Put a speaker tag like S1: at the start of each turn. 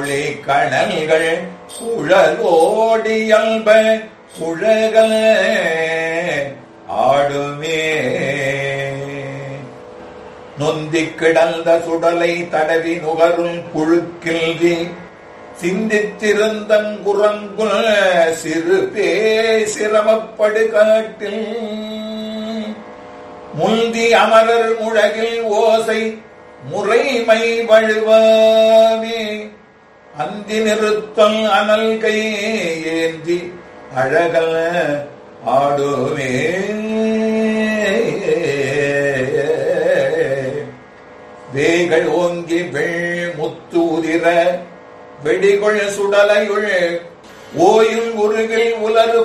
S1: கணல்கள் சுழலோடியல்ப சுழகல ஆடுமே நொந்திக் கிடந்த சுடலை தடவி நுகரும் புழுக்கில்வி சிந்தித்திருந்தங்குரங்குல் சிறு பே சிரமப்படு காட்டில் முந்தி அமரர் முழகில் ஓசை முறைமை வழுவாமே அந்தி நிறுத்தல் அனல் கை ஏந்தி அழகல ஆடுமே வேகள் ஓங்கி வெள் முத்து உதிர வெடிகொள் சுடலையுள் ஓயும் உருகில் உலரு